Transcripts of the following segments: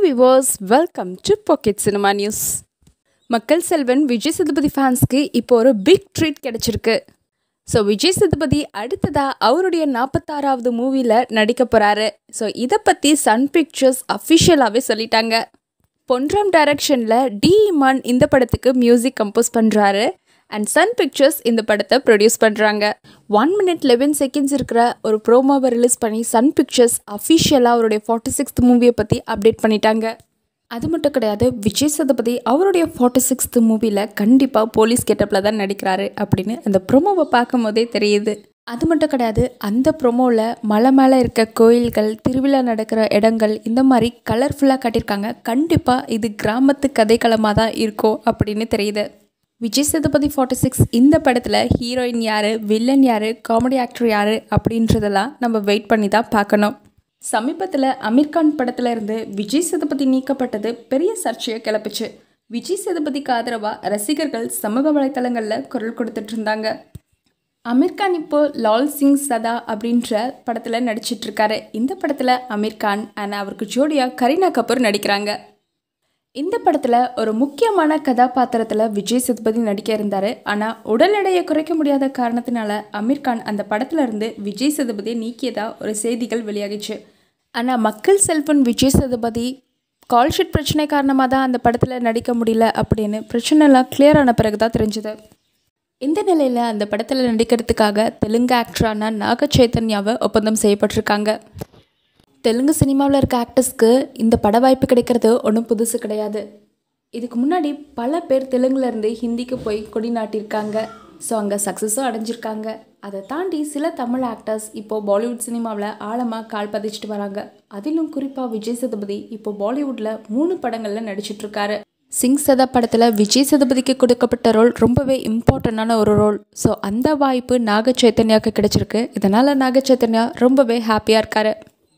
viewers welcome to pocket cinema news மக்கள் செல்வன் விஜய் சேதுபதி ஃபேன்ஸ்க்கு இப்போ ஒரு பிக் ட்ரீட் கிடைச்சிருக்கு ஸோ விஜய் சேதுபதி அடுத்ததாக அவருடைய நாற்பத்தாறாவது மூவியில் நடிக்க போகிறாரு ஸோ இதை பற்றி சன் பிக்சர்ஸ் அஃபிஷியலாகவே சொல்லிட்டாங்க பொன்ராம் டைரக்ஷனில் டி இமான் இந்த படத்துக்கு மியூசிக் கம்போஸ் பண்ணுறாரு அண்ட் சன் பிக்சர்ஸ் இந்த படத்தை ப்ரொடியூஸ் பண்ணுறாங்க ஒன் மினிட் லெவன் செகண்ட்ஸ் இருக்கிற ஒரு ப்ரோமோவை ரிலீஸ் பண்ணி சன் பிக்சர்ஸ் அஃபிஷியலாக அவருடைய ஃபார்ட்டி சிக்ஸ்த் மூவியை பற்றி அப்டேட் பண்ணிட்டாங்க அது மட்டும் கிடையாது விஜய் சேதுபதி அவருடைய ஃபார்ட்டி சிக்ஸ்த் மூவியில் கண்டிப்பாக போலீஸ் கெட்டப்பில் தான் நடிக்கிறாரு அப்படின்னு அந்த ப்ரோமோவை பார்க்கும் போதே தெரியுது அது மட்டும் கிடையாது அந்த ப்ரோமோவில் மலை மேலே இருக்க கோயில்கள் திருவிழா நடக்கிற இடங்கள் இந்த மாதிரி கலர்ஃபுல்லாக காட்டியிருக்காங்க கண்டிப்பாக இது கிராமத்து கதைக்களமாக தான் இருக்கும் அப்படின்னு தெரியுது விஜய் சேதுபதி ஃபார்ட்டி சிக்ஸ் இந்த படத்தில் ஹீரோயின் யார் வில்லன் யார் காமெடி ஆக்டர் யார் அப்படின்றதெல்லாம் நம்ம வெயிட் பண்ணி தான் பார்க்கணும் சமீபத்தில் அமீர்கான் படத்துல இருந்து விஜய் சேதுபதி நீக்கப்பட்டது பெரிய சர்ச்சையை கிளப்புச்சு விஜய் சேதுபதிக்கு ஆதரவாக ரசிகர்கள் சமூக வலைத்தளங்களில் குரல் கொடுத்துட்டு இருந்தாங்க அமீர்கான் இப்போ லால் சிங் சதா அப்படின்ற படத்தில் நடிச்சிட்டு இருக்காரு இந்த படத்தில் அமீர்கான் அண்ட் அவருக்கு ஜோடியாக கரீனா கபூர் நடிக்கிறாங்க இந்த படத்தில் ஒரு முக்கியமான கதாபாத்திரத்தில் விஜய் சேதுபதி நடிக்க இருந்தார் ஆனால் உடல் எடையை குறைக்க முடியாத காரணத்தினால அமீர்கான் அந்த படத்துல இருந்து விஜய் சேதுபதியை நீக்கியதா ஒரு செய்திகள் வெளியாகிச்சு ஆனால் மக்கள் செல்வன் விஜய் சேதுபதி கால்ஷீட் பிரச்சனை காரணமாக தான் அந்த படத்தில் நடிக்க முடியல அப்படின்னு பிரச்சனைலாம் கிளியர் ஆன பிறகு தான் தெரிஞ்சுது இந்த நிலையில் அந்த படத்தில் நடிக்கிறதுக்காக தெலுங்கு ஆக்டரான நாக சைத்தன்யாவை ஒப்பந்தம் செய்யப்பட்டிருக்காங்க தெலுங்கு சினிமாவில் இருக்க ஆக்டர்ஸ்க்கு இந்த பட வாய்ப்பு கிடைக்கிறது ஒன்றும் புதுசு கிடையாது இதுக்கு முன்னாடி பல பேர் தெலுங்குலேருந்து ஹிந்திக்கு போய் கொடி நாட்டியிருக்காங்க ஸோ அங்கே சக்ஸஸும் அடைஞ்சிருக்காங்க அதை தாண்டி சில தமிழ் ஆக்டர்ஸ் இப்போது பாலிவுட் சினிமாவில் ஆழமாக கால் பதிச்சுட்டு வராங்க அதிலும் குறிப்பாக விஜய் சேதுபதி இப்போ பாலிவுட்டில் மூணு படங்களில் நடிச்சிட்ருக்காரு சிங் சதா படத்தில் விஜய் சேதுபதிக்கு கொடுக்கப்பட்ட ரோல் ரொம்பவே இம்பார்ட்டண்டான ஒரு ரோல் ஸோ அந்த வாய்ப்பு நாக சைத்தன்யாவுக்கு கிடைச்சிருக்கு இதனால் நாக சைத்தன்யா ரொம்பவே ஹாப்பியாக இருக்காரு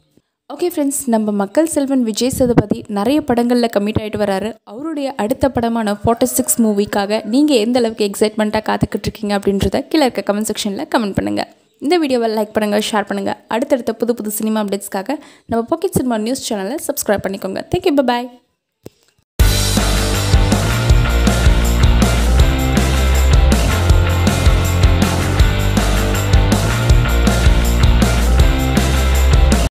ஓகே ஃப்ரெண்ட்ஸ் நம்ம மக்கள் செல்வன் விஜய் சேதுபதி நிறைய படங்களில் கமிட் ஆகிட்டு வராரு அவருடைய அடுத்த படமான ஃபார்ட்டி சிக்ஸ் மூவிக்காக நீங்கள் எந்த அளவுக்கு எக்ஸைட்மெண்ட்டாக காத்துக்கிட்டு இருக்கீங்க அப்படின்றத கீழே இருக்க கமெண்ட் செக்ஷனில் கமெண்ட் பண்ணுங்கள் இந்த வீடியோவை லைக் பண்ணுங்கள் ஷேர் பண்ணுங்கள் அடுத்தடுத்த புது புது சினிமா அப்டேட்ஸ்க்காக நம்ம பாக்கெட் சினிமா நியூஸ் சேனலை சப்ஸ்கிரைப் பண்ணிக்கோங்க தேங்க்யூ பாய்